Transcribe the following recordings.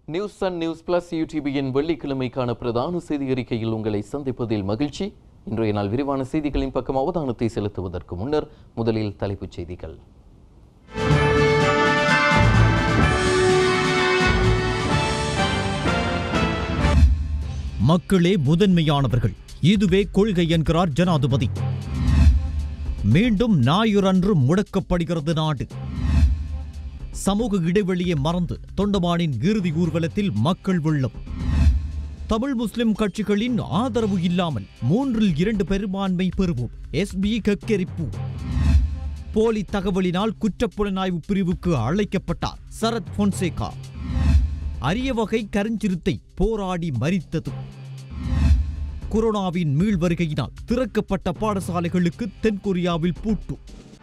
News and news plus யூடியூபியின் வெள்ளிக்கிழமைக்கான பிரதான செய்தி அறிக்கையில் உங்களை சந்திப்பதில் மகிழ்ச்சி இன்றைய நாள் விரிவான செய்திகளின் பக்கம் அவதானத்தை செலுத்துவதற்கு முன்னர் முதலில் தலைப்புச் செய்திகள் மக்களே முதன்மையானவர்கள் இதுவே கொள்கை என்கிறார் ஜனாதிபதி மீண்டும் ஞாயிறன்று முடக்கப்படுகிறது நாடு சமூக இடைவெளியை மறந்து தொண்டமானின் இறுதி ஊர்வலத்தில் மக்கள் வெள்ளம் தமிழ் முஸ்லிம் கட்சிகளின் ஆதரவு இல்லாமல் மூன்றில் இரண்டு பெரும்பான்மை பெறுவோம் எஸ்பி கக்கெரிப்பு போலி தகவலினால் குற்றப்புலனாய்வு பிரிவுக்கு அழைக்கப்பட்டார் சரத் பொன்சேகா அரிய வகை கருஞ்சிறுத்தை போராடி மரித்தது கொரோனாவின் மீள் வருகையினால் திறக்கப்பட்ட பாடசாலைகளுக்கு தென்கொரியாவில் பூட்டு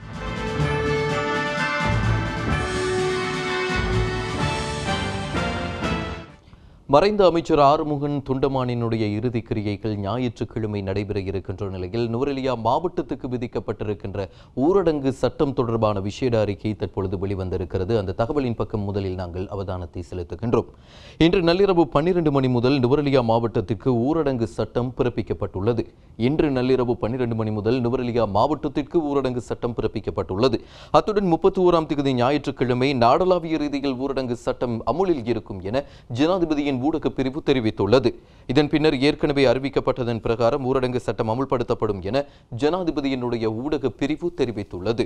மறைந்த அமைச்சர் ஆறுமுகன் துண்டமானினுடைய இறுதி கிரியைகள் ஞாயிற்றுக்கிழமை நடைபெற இருக்கின்ற நிலையில் நுவரெலியா மாவட்டத்துக்கு விதிக்கப்பட்டிருக்கின்ற ஊரடங்கு சட்டம் தொடர்பான விசேட அறிக்கை தற்பொழுது வெளிவந்திருக்கிறது அந்த தகவலின் பக்கம் முதலில் நாங்கள் அவதானத்தை செலுத்துகின்றோம் இன்று நள்ளிரவு பன்னிரண்டு மணி முதல் நுவரெலியா மாவட்டத்திற்கு ஊரடங்கு சட்டம் பிறப்பிக்கப்பட்டுள்ளது இன்று நள்ளிரவு பன்னிரண்டு மணி முதல் நுவரெலியா மாவட்டத்திற்கு ஊரடங்கு சட்டம் பிறப்பிக்கப்பட்டுள்ளது அத்துடன் முப்பத்தி ஓராம் தேதி ஞாயிற்றுக்கிழமை நாடளாவிய ரீதியில் ஊரடங்கு சட்டம் அமுலில் இருக்கும் என ஜனாதிபதியின் ஊடக பிரிவு தெரிவித்துள்ளது இதன் பின்னர் ஏற்கனவே அறிவிக்கப்பட்டதன் பிரகாரம் ஊரடங்கு சட்டம் அமுல்படுத்தப்படும் என ஜனாதிபதியினுடைய ஊடக பிரிவு தெரிவித்துள்ளது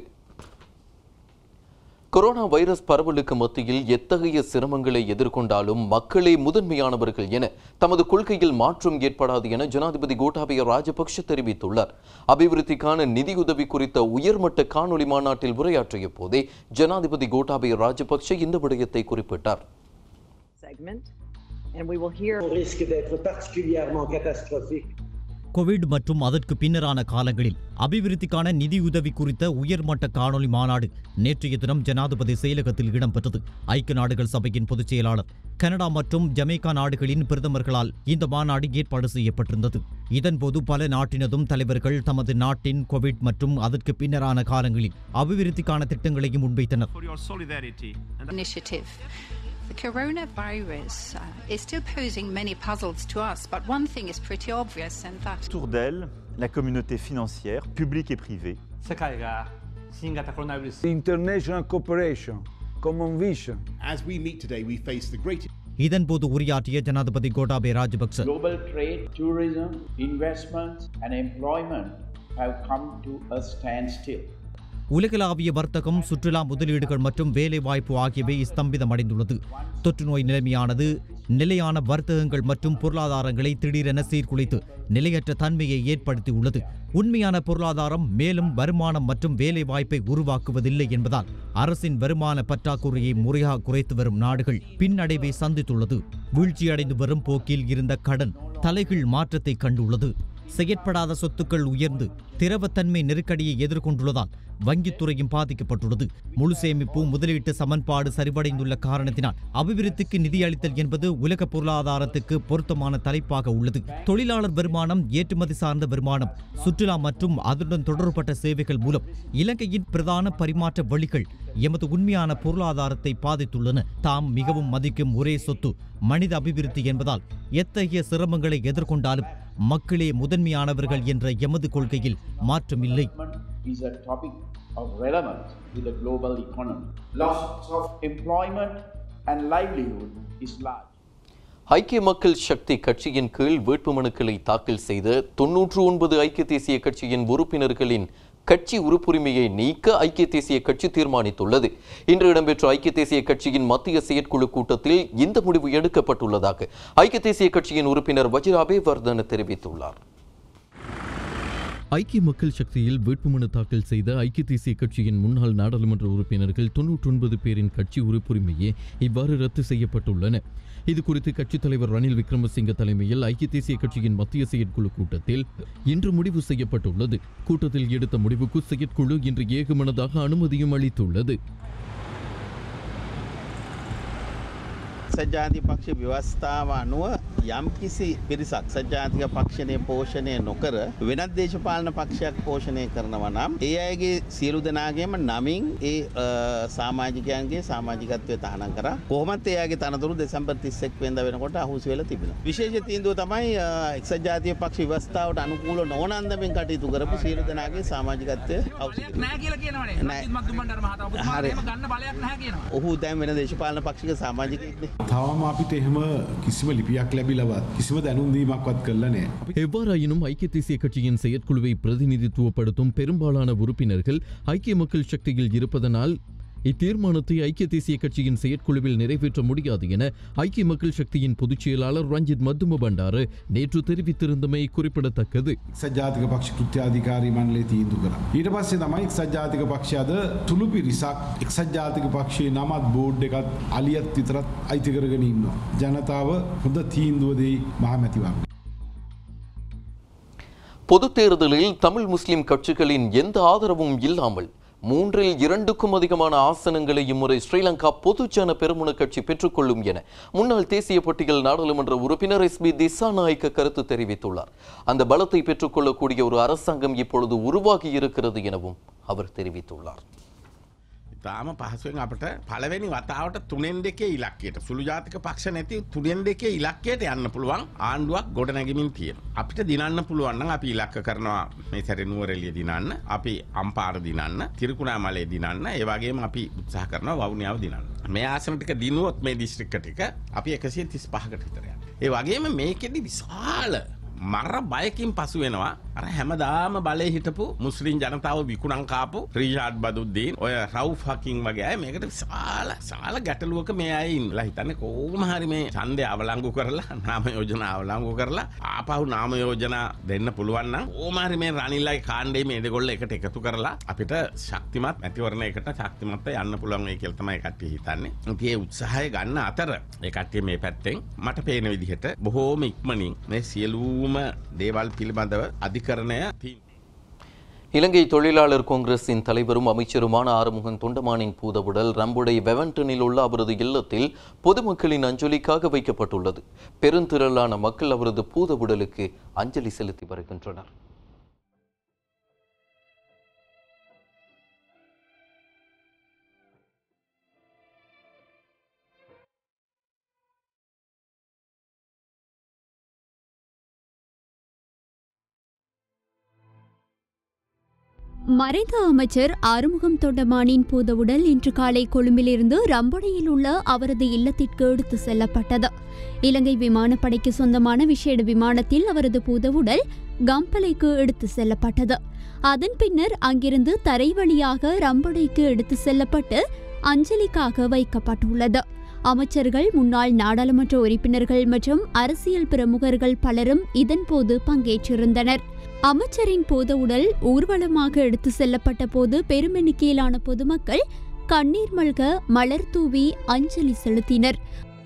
கொரோனா வைரஸ் பரவலுக்கு மத்தியில் எத்தகைய சிரமங்களை எதிர்கொண்டாலும் மக்களே முதன்மையானவர்கள் என தமது கொள்கையில் மாற்றம் ஏற்படாது என ஜனாதிபதி கோட்டாபய ராஜபக்ஷ தெரிவித்துள்ளார் அபிவிருத்திக்கான நிதியுதவி குறித்த உயர்மட்ட காணொலி மாநாட்டில் உரையாற்றிய போதே ஜனாதிபதி கோட்டாபய ராஜபக்ஷ இந்த விடயத்தை குறிப்பிட்டார் segment, and we will hear risque d'être particulièrement catastrophique. Covid மற்றும் அதற்கு பின்னரான காலங்களில் அபிவிருத்திக்கான நிதியுதவி குறித்த உயர்மட்ட காணொலி மாநாடு நேற்றைய தினம் ஜனாதிபதி செயலகத்தில் இடம்பெற்றது ஐக்கிய நாடுகள் சபையின் பொதுச் செயலாளர் கனடா மற்றும் ஜமைக்கா நாடுகளின் பிரதமர்களால் இந்த மாநாடு ஏற்பாடு செய்யப்பட்டிருந்தது இதன்போது பல நாட்டினதும் தலைவர்கள் தமது நாட்டின் கோவிட் மற்றும் அதற்கு பின்னரான காலங்களில் அபிவிருத்திக்கான திட்டங்களையும் முன்வைத்தனர் for your solidarity and initiative. The coronavirus uh, is still posing many puzzles to us, but one thing is pretty obvious, and that Autour d'elle, la communauté financière, publique et privée, 世界が新型コロナウイルス international cooperation, common vision. As we meet today, we face the greatest இதன்போது உரையாற்றிய ஜனாதிபதி Gotabaya Rajapaksa Global trade, tourism, investment, and employment have come to a standstill. உலகளாவிய வர்த்தகம் சுற்றுலா முதலீடுகள் மற்றும் வேலைவாய்ப்பு ஆகியவை ஸ்தம்பிதமடைந்துள்ளது தொற்று நோய் நிலைமையானது நிலையான வர்த்தகங்கள் மற்றும் பொருளாதாரங்களை திடீரென சீர்குலைத்து நிலையற்ற தன்மையை ஏற்படுத்தியுள்ளது உண்மையான பொருளாதாரம் மேலும் வருமானம் மற்றும் வேலைவாய்ப்பை உருவாக்குவதில்லை என்பதால் அரசின் வருமான பற்றாக்குறையை முறையாக குறைத்து வரும் நாடுகள் பின்னடைவை சந்தித்துள்ளது வீழ்ச்சியடைந்து வரும் போக்கில் இருந்த கடன் தலைகீழ் மாற்றத்தை கண்டுள்ளது செயற்படாத சொத்துக்கள் உயர்ந்து திரவத்தன்மை நெருக்கடியை எதிர்கொண்டுள்ளதால் வங்கித்துறையும் பாதிக்கப்பட்டுள்ளது முழு சேமிப்பு முதலீட்டு சமன்பாடு சரிவடைந்துள்ள காரணத்தினால் அபிவிருத்திக்கு நிதியளித்தல் என்பது உலக பொருளாதாரத்துக்கு பொருத்தமான தலைப்பாக உள்ளது தொழிலாளர் வருமானம் ஏற்றுமதி சார்ந்த வருமானம் சுற்றுலா மற்றும் அதனுடன் தொடர்பட்ட சேவைகள் மூலம் இலங்கையின் பிரதான பரிமாற்ற வழிகள் எமது உண்மையான பொருளாதாரத்தை பாதித்துள்ளன தாம் மிகவும் மதிக்கும் ஒரே சொத்து மனித அபிவிருத்தி என்பதால் எத்தகைய சிரமங்களை எதிர்கொண்டாலும் மக்களே முதன்மையானவர்கள் என்ற எமது கொள்கையில் மாற்றமில்லை Development is a topic of relevance to the global economy. Loss of employment and livelihood is large. ஐக்கிய மக்கள் சக்தி கட்சியின் கீழ் வேட்புமனுக்களை தாக்கல் செய்த தொன்னூற்று ஒன்பது ஐக்கிய தேசிய கட்சியின் உறுப்பினர்களின் கட்சி உறுப்புரிமையை நீக்க ஐக்கிய தேசிய கட்சி தீர்மானித்துள்ளது இன்று இடம்பெற்ற ஐக்கிய தேசிய கட்சியின் மத்திய செயற்குழு கூட்டத்தில் இந்த முடிவு எடுக்கப்பட்டுள்ளதாக ஐக்கிய தேசிய கட்சியின் உறுப்பினர் வஜிராபே வர்தன தெரிவித்துள்ளார் ஐக்கிய மக்கள் சக்தியில் வேட்புமனு தாக்கல் செய்த ஐக்கிய தேசிய கட்சியின் முன்னாள் நாடாளுமன்ற உறுப்பினர்கள் தொன்னூற்றொன்பது பேரின் கட்சி உறுப்புரிமையே இவ்வாறு ரத்து செய்யப்பட்டுள்ளன இது குறித்து கட்சித் தலைவர் ரணில் விக்ரமசிங்க தலைமையில் ஐக்கிய தேசிய கட்சியின் மத்திய செயற்குழு கூட்டத்தில் இன்று முடிவு செய்யப்பட்டுள்ளது கூட்டத்தில் எடுத்த முடிவுக்கு செயற்குழு இன்று ஏகமனதாக அனுமதியும் அளித்துள்ளது එක්සත් ජාතික පක්ෂ ව්‍යවස්ථාව අනුව යම්කිසි පිරිසක් එක්සත් ජාතික පක්ෂණය පෝෂණය නොකර වෙනත් දේශපාලන පක්ෂයක් පෝෂණය කරනවා නම් ඒ අයගේ සියලු දෙනාගේම නමින් ඒ අ, සාමාජිකයන්ගේ සාමාජිකත්වය තහනම් කරා කොහොමත් එයාගේ තනතුරු දෙසැම්බර් 31 වෙනිදා වෙනකොට අහුසු වෙලා තිබෙනවා විශේෂ තීන්දුව තමයි අ, එක්සත් ජාතික පක්ෂ ව්‍යවස්ථාවට අනුකූල නොවන අන්දමින් කටයුතු කරපු සියලු දෙනාගේ සාමාජිකත්වය අහුසු කිරීම. නෑ කියලා කියනවනේ නෑ. රජිත් මක්දුම්බණ්ඩාර මහතා ඔබතුමාට හරි. එහෙම ගන්න බලයක් නැහැ කියනවා ඔහු දැන් වෙන දේශපාලන පක්ෂික සාමාජිකයෙක්නේ තවම අපිට එහෙම කිසිම ලිපියක් ලැබිලවත් කිසිම දැනුන්දීමක්වත් කරලා නෑ. எவ்வாறாயினும் ஐக்கிய தேசிய கட்சியின் செயற்குழுவை பிரதிநிதித்துவப்படுத்தும் பெரும்பாலான உறுப்பினர்கள் ஐக்கிய மக்கள் சக்தியில் இருப்பதனால் இத்தீர்மானத்தை ஐக்கிய தேசிய கட்சியின் செயற்குழுவில் நிறைவேற்ற முடியாது என ஐக்கிய மக்கள் சக்தியின் பொதுச் செயலாளர் ரஞ்சித் மத்தும பண்டாரு நேற்று தெரிவித்திருந்தமை குறிப்பிடத்தக்கது සජාතික පක්ෂ කෘත්‍යාධිකාරී මණ්ඩලේ තීන්දු කරා. ඊට පස්සේ තමයි එක්සත් ජාතික පක්ෂයද තුළු පිරිසක් එක්සත් ජාතික පක්ෂයේ නමත් බෝඩ් එකත් අලියත් විතරත් අයිති කරගෙන ඉන්නවා. ජනතාව හොඳ තීන්දුව දෙයි මහමැතිවරණ. பொதுத் தேர்தலில் தமிழ் முஸ்லிம் கட்சிகளின் எந்த ஆதரவும் இல்லாமல் மூன்றில் இரண்டுக்கும் அதிகமான ஆசனங்களை இம்முறை ஸ்ரீலங்கா பொதுஜன பெருமுன கட்சி பெற்றுக்கொள்ளும் என முன்னாள் தேசிய பட்டியல் நாடாளுமன்ற உறுப்பினர் எஸ் பி திசாநாயக்க கருத்து தெரிவித்துள்ளார் அந்த பலத்தை பெற்றுக்கொள்ளக்கூடிய ஒரு அரசாங்கம் இப்பொழுது உருவாகி இருக்கிறது எனவும் அவர் தெரிவித்துள்ளார் තාම පහසුවෙන් අපට පළවෙනි වතාවට තුනෙන් දෙකේ ඉලක්කයට සුළු ජාතික පක්ෂ නැති තුනෙන් දෙකේ ඉලක්කයට යන්න පුළුවන් ආණ්ඩුවක් ගොඩනැගමින් තියෙන. අපිට දිනන්න පුළුවන් නම් අපි ඉලක්ක කරනවා මේ සැරේ නුවරඑළිය දිනන්න, අපි අම්පාර දිනන්න, තිරිකුණාමලේ දිනන්න, ඒ වගේම අපි උත්සාහ කරනවා වවුනියාව දිනන්න. මේ ආසන ටික දිනුවොත් මේ දිස්ත්‍රික්ක ටික අපි 135කට විතර යනවා. ඒ වගේම මේකෙදි විශාල මර බයකින් පසු වෙනවා අර හැමදාම බලය හිටපු මුස්ලිම් ජනතාව විකුණන් කාපු රීෂාඩ් බදුද්දීන් ඔය රවුෆ් හකින් වගේ අය මේකට විශාල සාල ගැටලුවක මේ අය ඉන්නලා හිතන්නේ කොහොම හරි මේ ඡන්දය අවලංගු කරලා නාම යෝජනා අවලංගු කරලා ආපහු නාම යෝජනා දෙන්න පුළුවන් නම් කොහොම හරි මේ රනිල්ලයි කාණ්ඩේ මේ දෙගොල්ල එකට එකතු කරලා අපිට ශක්තිමත් මැතිවරණයකට ශක්තිමත්ව යන්න පුළුවන් වෙයි කියලා තමයි කට්ටිය හිතන්නේ. ඉතින් ඒ උත්සාහය ගන්න අතර ඒ කට්ටිය මේ පැත්තෙන් මට පේන විදිහට බොහෝම ඉක්මනින් මේ සියලුම දේවල් පිළිබඳව අධිකරණය තීන් இலங்கை தொழிலாளர் காங்கிரசின் தலைவரும் அமைச்சருமான ஆறுமுகன் தொண்டமானின் பூதவுடல் ரம்புடை வெவன்டனில் உள்ள அவரது இல்லத்தில் பொதுமக்களின் அஞ்சலிக்காக வைக்கப்பட்டுள்ளது பெருந்திரளான மக்கள் அவரது பூதவுடலுக்கு அஞ்சலி செலுத்தி வருகின்றனர் மறைந்த அமைச்சர் ஆறுமுகம் தொண்டமானின் பூதவுடல் இன்று காலை கொழும்பிலிருந்து ரம்படையில் உள்ள அவரது இல்லத்திற்கு எடுத்து செல்லப்பட்டது இலங்கை விமானப்படைக்கு சொந்தமான விசேட விமானத்தில் அவரது பூதவுடல் கம்பளைக்கு எடுத்து செல்லப்பட்டது அதன் பின்னர் அங்கிருந்து தரை வழியாக ரம்படைக்கு எடுத்து செல்லப்பட்டு அஞ்சலிக்காக வைக்கப்பட்டுள்ளது அமைச்சர்கள் முன்னாள் நாடாளுமன்ற உறுப்பினர்கள் மற்றும் அரசியல் பிரமுகர்கள் பலரும் இதன்போது பங்கேற்றிருந்தனர் அமைச்சரின் பூதவுடல் ஊர்வலமாக எடுத்து செல்லப்பட்ட போது பெரும் எண்ணிக்கையிலான பொதுமக்கள் கண்ணீர் மல்க மலர் தூவி அஞ்சலி செலுத்தினர்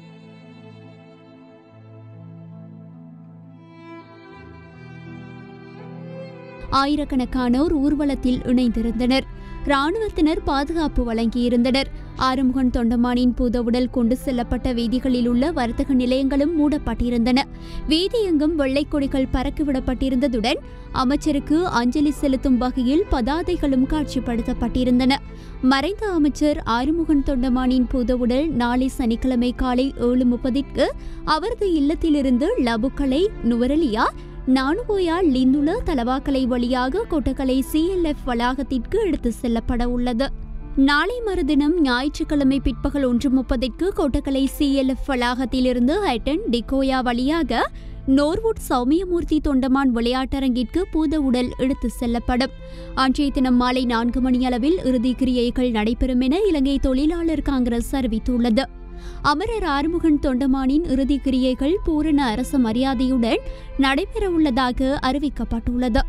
ஆயிரக்கணக்கானோர் ஊர்வலத்தில் இணைந்திருந்தனர் ராணுவத்தினர் பாதுகாப்பு வழங்கியிருந்தனர் ஆறுமுகன் தொண்டமானின் பூதவுடல் கொண்டு செல்லப்பட்ட வீதிகளில் உள்ள வர்த்தக நிலையங்களும் மூடப்பட்டிருந்தன வீதியெங்கும் வெள்ளை கொடிகள் பறக்கவிடப்பட்டிருந்ததுடன் அமைச்சருக்கு அஞ்சலி செலுத்தும் வகையில் பதாதைகளும் காட்சிப்படுத்தப்பட்டிருந்தன மறைந்த அமைச்சர் ஆறுமுகன் தொண்டமானின் பூதவுடல் நாளை சனிக்கிழமை காலை ஏழு முப்பதிற்கு அவரது இல்லத்திலிருந்து லபுக்கலை நுவரலியா நானுபோயா லிந்துல தலவாக்கலை வழியாக கொட்டக்கலை சிஎல்எஃப் வளாகத்திற்கு எடுத்து செல்லப்பட உள்ளது நாளை மறுதினம் ஞாயிற்றுக்கிழமை பிற்பகல் ஒன்று முப்பதிற்கு கொட்டக்கலை சிஎல்எஃப் வளாகத்திலிருந்து ஹைட்டன் டிகோயா வழியாக நோர்வுட் சௌமியமூர்த்தி தொண்டமான் விளையாட்டரங்கிற்கு பூத உடல் எடுத்து செல்லப்படும் அன்றைய தினம் மாலை நான்கு மணியளவில் இறுதி கிரியைகள் நடைபெறும் என இலங்கை தொழிலாளர் காங்கிரஸ் அறிவித்துள்ளது அமரர் ஆறுமுகன் தொண்டமானின் இறுதி கிரியைகள் பூரண அரசு மரியாதையுடன் நடைபெறவுள்ளதாக அறிவிக்கப்பட்டுள்ளது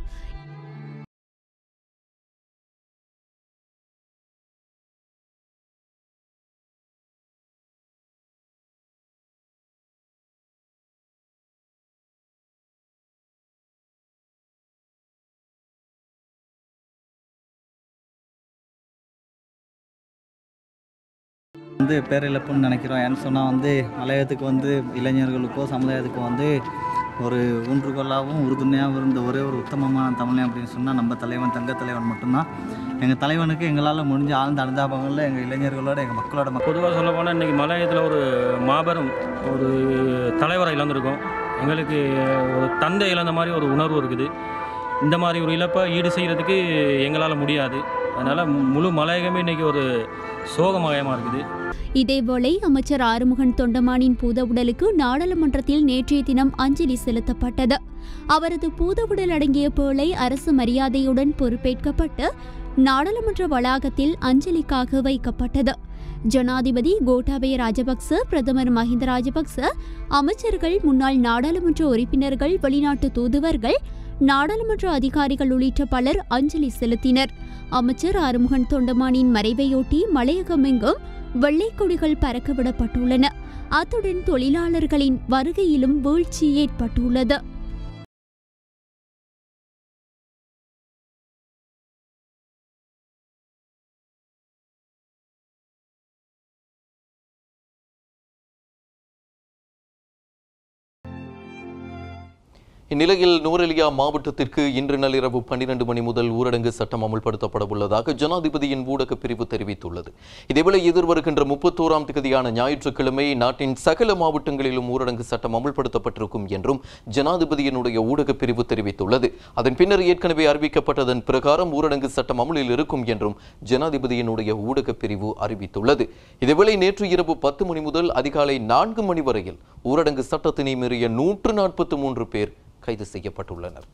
வந்து பேரிழப்புன்னு நினைக்கிறோம் ஏன்னு சொன்னால் வந்து மலையத்துக்கு வந்து இளைஞர்களுக்கோ சமுதாயத்துக்கோ வந்து ஒரு ஊன்றுகோலாகவும் உறுதுணையாகவும் இருந்த ஒரே ஒரு உத்தமமான தமிழன் அப்படின்னு சொன்னால் நம்ம தலைவன் தங்க தலைவன் மட்டும்தான் எங்கள் தலைவனுக்கு எங்களால் முடிஞ்ச ஆழ்ந்த அனுதாபங்களில் எங்கள் இளைஞர்களோட எங்கள் மக்களோட மக்கள் பொதுவாக சொல்ல போனால் இன்றைக்கி மலையத்தில் ஒரு மாபெரும் ஒரு தலைவரை இழந்திருக்கோம் எங்களுக்கு ஒரு தந்தை இழந்த மாதிரி ஒரு உணர்வு இருக்குது இந்த மாதிரி ஒரு இழப்பை ஈடு செய்கிறதுக்கு எங்களால் முடியாது அதனால் முழு மலையகமே இன்றைக்கி ஒரு சோகமயமாக இருக்குது இதேவேளை அமைச்சர் ஆறுமுகன் தொண்டமானின் பூதவுடலுக்கு நாடாளுமன்றத்தில் நேற்றைய தினம் அஞ்சலி செலுத்தப்பட்டது அவரது பூதவுடல் அடங்கிய பேழை அரசு மரியாதையுடன் பொறுப்பேற்கப்பட்டு நாடாளுமன்ற வளாகத்தில் அஞ்சலிக்காக வைக்கப்பட்டது ஜனாதிபதி கோட்டாபய ராஜபக்ச பிரதமர் மஹிந்த ராஜபக்ச அமைச்சர்கள் முன்னாள் நாடாளுமன்ற உறுப்பினர்கள் வெளிநாட்டு தூதுவர்கள் நாடாளுமன்ற அதிகாரிகள் உள்ளிட்ட பலர் அஞ்சலி செலுத்தினர் அமைச்சர் ஆறுமுகன் தொண்டமானின் மறைவையொட்டி மலையகமெங்கும் வெள்ளை கொடிகள் பறக்கவிடப்பட்டுள்ளன அத்துடன் தொழிலாளர்களின் வருகையிலும் வீழ்ச்சி ஏற்பட்டுள்ளது இந்நிலையில் நூரெலியா மாவட்டத்திற்கு இன்று நள்ளிரவு பன்னிரண்டு மணி முதல் ஊரடங்கு சட்டம் அமல்படுத்தப்பட உள்ளதாக ஜனாதிபதியின் ஊடக பிரிவு தெரிவித்துள்ளது இதேவேளை எதிர்வருகின்ற முப்பத்தோராம் தேதியான ஞாயிற்றுக்கிழமை நாட்டின் சகல மாவட்டங்களிலும் ஊரடங்கு சட்டம் அமல்படுத்தப்பட்டிருக்கும் என்றும் ஜனாதிபதியினுடைய ஊடக பிரிவு தெரிவித்துள்ளது அதன் பின்னர் ஏற்கனவே அறிவிக்கப்பட்டதன் பிரகாரம் ஊரடங்கு சட்டம் அமலில் இருக்கும் என்றும் ஜனாதிபதியினுடைய ஊடக பிரிவு அறிவித்துள்ளது இதேவேளை நேற்று இரவு பத்து மணி முதல் அதிகாலை நான்கு மணி வரையில் ஊரடங்கு சட்டத்தினை மீறிய நூற்று நாற்பத்தி மூன்று பேர் கைது செய்யப்பட்டுள்ளனர்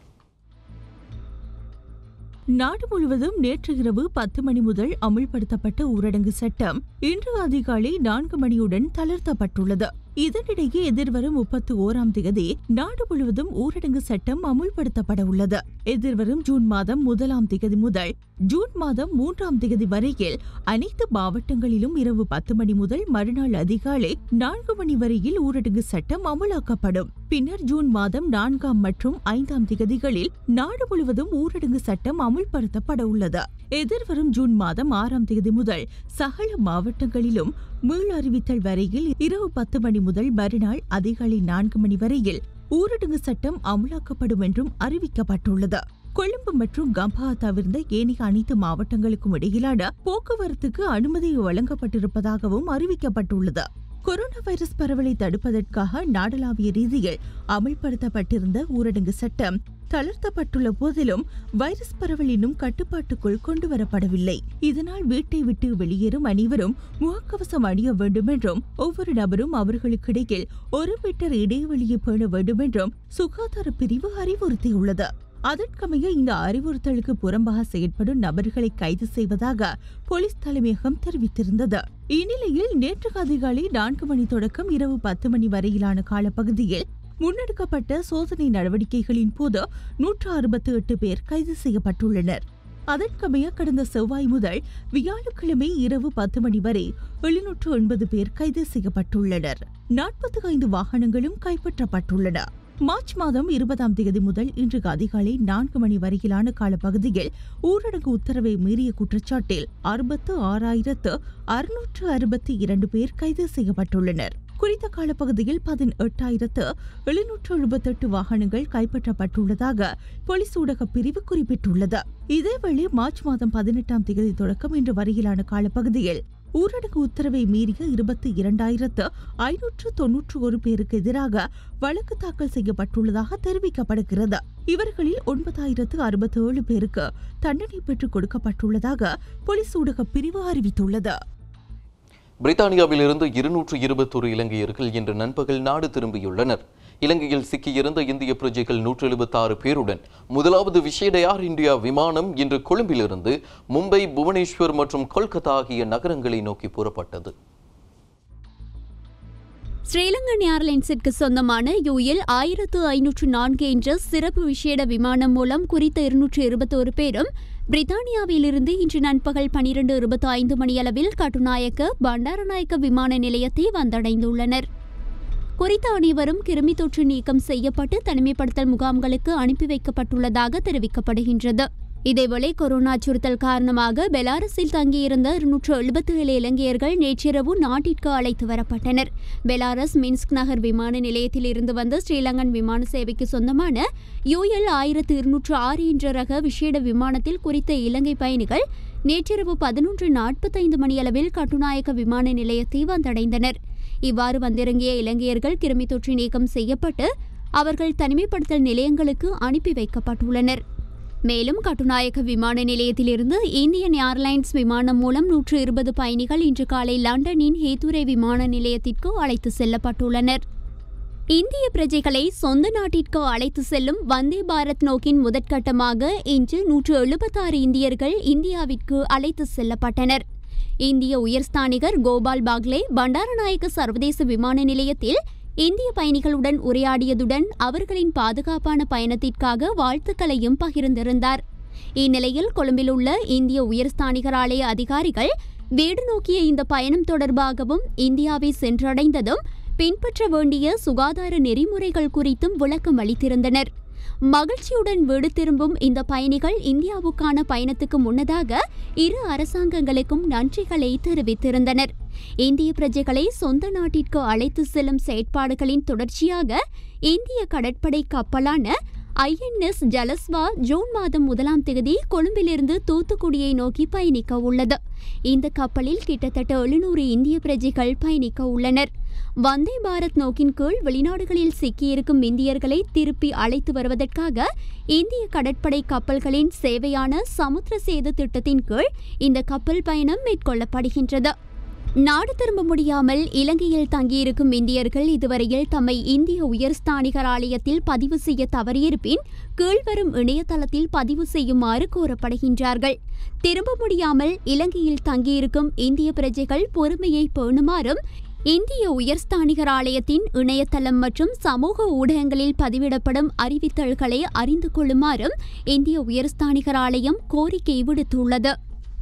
நாடு முழுவதும் நேற்று இரவு பத்து மணி முதல் அமுல்படுத்தப்பட்ட ஊரடங்கு சட்டம் இன்று அதிகாலை நான்கு மணியுடன் தளர்த்தப்பட்டுள்ளது இதனிடையே எதிர்வரும் முப்பத்தி ஓராம் தேதி நாடு முழுவதும் ஊரடங்கு சட்டம் அமுல்படுத்தப்பட உள்ளது எதிர்வரும் ஜூன் மாதம் முதலாம் தேதி முதல் ஜூன் மாதம் மூன்றாம் தேதி வரையில் அனைத்து மாவட்டங்களிலும் இரவு பத்து மணி முதல் மறுநாள் அதிகாலை நான்கு மணி வரையில் ஊரடங்கு சட்டம் அமுலாக்கப்படும் பின்னர் ஜூன் மாதம் நான்காம் மற்றும் ஐந்தாம் தேதிகளில் நாடு முழுவதும் ஊரடங்கு சட்டம் அமுல்படுத்தப்பட உள்ளது எதிர்வரும் ஜூன் மாதம் ஆறாம் தேதி முதல் சகல மாவட்டங்களிலும் மீள் அறிவித்தல் வரையில் இரவு பத்து மணி முதல் மறுநாள் அதிகாலை நான்கு மணி வரையில் ஊரடங்கு சட்டம் அமலாக்கப்படும் என்றும் அறிவிக்கப்பட்டுள்ளது கொழும்பு மற்றும் கம்பா தவிர்ந்த ஏனைய அனைத்து மாவட்டங்களுக்கும் இடையிலான போக்குவரத்துக்கு அனுமதி வழங்கப்பட்டிருப்பதாகவும் அறிவிக்கப்பட்டுள்ளது கொரோனா வைரஸ் பரவலை தடுப்பதற்காக நாடளாவிய ரீதியில் அமல்படுத்தப்பட்டிருந்த ஊரடங்கு சட்டம் தளர்த்தப்பட்டுள்ள போதிலும் வைரஸ் பரவல் இன்னும் கட்டுப்பாட்டுக்குள் கொண்டுவரப்படவில்லை இதனால் வீட்டை விட்டு வெளியேறும் அனைவரும் முகக்கவசம் அணிய வேண்டும் என்றும் ஒவ்வொரு நபரும் அவர்களுக்கிடையில் ஒரு மீட்டர் இடைவெளியை பேண வேண்டும் என்றும் சுகாதார பிரிவு அறிவுறுத்தியுள்ளது அதற்கமைய இந்த அறிவுறுத்தலுக்கு புறம்பாக செயற்படும் நபர்களை கைது செய்வதாக போலீஸ் தலைமையகம் தெரிவித்திருந்தது இந்நிலையில் நேற்று அதிகாலை நான்கு மணி தொடக்கம் இரவு பத்து மணி வரையிலான காலப்பகுதியில் முன்னெடுக்கப்பட்ட சோதனை நடவடிக்கைகளின் போது நூற்று அறுபத்தி எட்டு பேர் கைது செய்யப்பட்டுள்ளனர் அதற்கமைய கடந்த செவ்வாய் முதல் வியாழக்கிழமை இரவு பத்து மணி வரை எழுநூற்று எண்பது பேர் கைது செய்யப்பட்டுள்ளனர் நாற்பத்தி ஐந்து வாகனங்களும் கைப்பற்றப்பட்டுள்ளன மார்ச் மாதம் இருபதாம் தேதி முதல் இன்று அதிகாலை நான்கு மணி வரையிலான காலப்பகுதியில் ஊரடங்கு உத்தரவை மீறிய குற்றச்சாட்டில் அறுபத்து ஆறாயிரத்து அறுநூற்று அறுபத்தி இரண்டு பேர் கைது செய்யப்பட்டுள்ளனர் குறித்த காலப்பகுதியில் பதினெட்டாயிரத்து எழுநூற்று எழுபத்தெட்டு வாகனங்கள் கைப்பற்றப்பட்டுள்ளதாக போலீஸ் ஊடக பிரிவு குறிப்பிட்டுள்ளது இதேவேளை மார்ச் மாதம் பதினெட்டாம் தேதி தொடக்கம் இன்று வரையிலான காலப்பகுதியில் ஊரடங்கு உத்தரவை மீறிய இருபத்தி இரண்டாயிரத்து ஐநூற்று தொன்னூற்று ஒரு பேருக்கு எதிராக வழக்கு தாக்கல் செய்யப்பட்டுள்ளதாக தெரிவிக்கப்படுகிறது இவர்களில் ஒன்பதாயிரத்து அறுபத்தி ஏழு பேருக்கு தண்டனை பெற்றுக் கொடுக்கப்பட்டுள்ளதாக போலீஸ் ஊடக பிரிவு அறிவித்துள்ளது பிரித்தானியாவில் இருந்து இருநூற்று இருபத்தொரு இலங்கையர்கள் இன்று நண்பகல் நாடு திரும்பியுள்ளனர் இலங்கையில் சிக்கியிருந்த இந்திய பிரஜைகள் நூற்று எழுபத்தாறு பேருடன் முதலாவது விசேட ஏர் இந்தியா விமானம் இன்று கொழும்பிலிருந்து மும்பை புவனேஸ்வர் மற்றும் கொல்கத்தா ஆகிய நகரங்களை நோக்கி புறப்பட்டது ஸ்ரீலங்கன் ஏர்லைன்ஸிற்கு சொந்தமான யூஎல் ஆயிரத்து ஐநூற்று நான்கு என்ற சிறப்பு விசேட விமானம் மூலம் குறித்த இருநூற்று இருபத்தோரு பேரும் பிரித்தானியாவிலிருந்து இன்று நண்பகல் பனிரெண்டு இருபத்தி ஐந்து மணியளவில் கட்டுநாயக்க பண்டாரநாயக்க விமான நிலையத்தை வந்தடைந்துள்ளனர் குறித்த அனைவரும் கிருமி தொற்று நீக்கம் செய்யப்பட்டு தனிமைப்படுத்தல் முகாம்களுக்கு அனுப்பி வைக்கப்பட்டுள்ளதாக தெரிவிக்கப்படுகின்றது இதேவேளை கொரோனா அச்சுறுத்தல் காரணமாக பெலாரஸில் தங்கியிருந்த இருநூற்று எழுபத்தி ஏழு இலங்கையர்கள் நேற்றிரவு நாட்டிற்கு அழைத்து வரப்பட்டனர் பெலாரஸ் மின்ஸ்க் நகர் விமான நிலையத்தில் இருந்து வந்த ஸ்ரீலங்கன் விமான சேவைக்கு சொந்தமான யூஎல் ஆயிரத்து இருநூற்று ஆறு என்ற ரக விசேட விமானத்தில் குறித்த இலங்கை பயணிகள் நேற்றிரவு பதினொன்று நாற்பத்தைந்து மணியளவில் கட்டுநாயக்க விமான நிலையத்தை வந்தடைந்தனர் இவ்வாறு வந்திறங்கிய இலங்கையர்கள் கிருமி தொற்று நீக்கம் செய்யப்பட்டு அவர்கள் தனிமைப்படுத்தல் நிலையங்களுக்கு அனுப்பி வைக்கப்பட்டுள்ளனர் மேலும் கட்டுநாயக்க விமான நிலையத்திலிருந்து இந்தியன் ஏர்லைன்ஸ் விமானம் மூலம் நூற்று இருபது பயணிகள் இன்று காலை லண்டனின் ஹேத்துரை விமான நிலையத்திற்கு அழைத்து செல்லப்பட்டுள்ளனர் இந்திய பிரஜைகளை சொந்த நாட்டிற்கு அழைத்து செல்லும் வந்தே பாரத் நோக்கின் முதற்கட்டமாக இன்று நூற்று எழுபத்தாறு இந்தியர்கள் இந்தியாவிற்கு அழைத்து செல்லப்பட்டனர் இந்திய உயர்ஸ்தானிகர் கோபால் பாக்லே பண்டாரநாயக்க சர்வதேச விமான நிலையத்தில் இந்திய பயணிகளுடன் உரையாடியதுடன் அவர்களின் பாதுகாப்பான பயணத்திற்காக வாழ்த்துக்களையும் பகிர்ந்திருந்தார் இந்நிலையில் கொழும்பில் உள்ள இந்திய உயர்ஸ்தானிகர் ஆலய அதிகாரிகள் வீடு நோக்கிய இந்த பயணம் தொடர்பாகவும் இந்தியாவை சென்றடைந்ததும் பின்பற்ற வேண்டிய சுகாதார நெறிமுறைகள் குறித்தும் விளக்கம் அளித்திருந்தனர் மகிழ்ச்சியுடன் வீடு திரும்பும் இந்த பயணிகள் இந்தியாவுக்கான பயணத்துக்கு முன்னதாக இரு அரசாங்கங்களுக்கும் நன்றிகளை தெரிவித்திருந்தனர் இந்திய பிரஜைகளை சொந்த நாட்டிற்கு அழைத்து செல்லும் செயற்பாடுகளின் தொடர்ச்சியாக இந்திய கடற்படை கப்பலான ஐஎன்எஸ் ஜலஸ்வா ஜூன் மாதம் முதலாம் தேதி கொழும்பிலிருந்து தூத்துக்குடியை நோக்கி பயணிக்க உள்ளது இந்த கப்பலில் கிட்டத்தட்ட எழுநூறு இந்திய பிரஜைகள் பயணிக்க உள்ளனர் வந்தே பாரத் நோக்கின் கீழ் வெளிநாடுகளில் சிக்கியிருக்கும் இந்தியர்களை திருப்பி அழைத்து வருவதற்காக இந்திய கடற்படை கப்பல்களின் சேவையான சமுத்திர சேது திட்டத்தின் கீழ் இந்த கப்பல் பயணம் மேற்கொள்ளப்படுகின்றது நாடு திரும்ப முடியாமல் இலங்கையில் தங்கியிருக்கும் இந்தியர்கள் இதுவரையில் தம்மை இந்திய உயர்ஸ்தானிகர் ஆலயத்தில் பதிவு செய்ய தவறியிருப்பின் கீழ்வரும் இணையதளத்தில் பதிவு செய்யுமாறு கோரப்படுகின்றார்கள் திரும்ப முடியாமல் இலங்கையில் தங்கியிருக்கும் இந்திய பிரஜைகள் பொறுமையை பேணுமாறும் இந்திய உயர்ஸ்தானிகர் ஆலயத்தின் இணையதளம் மற்றும் சமூக ஊடகங்களில் பதிவிடப்படும் அறிவித்தல்களை அறிந்து கொள்ளுமாறும் இந்திய உயர்ஸ்தானிகர் ஆலயம் கோரிக்கை விடுத்துள்ளது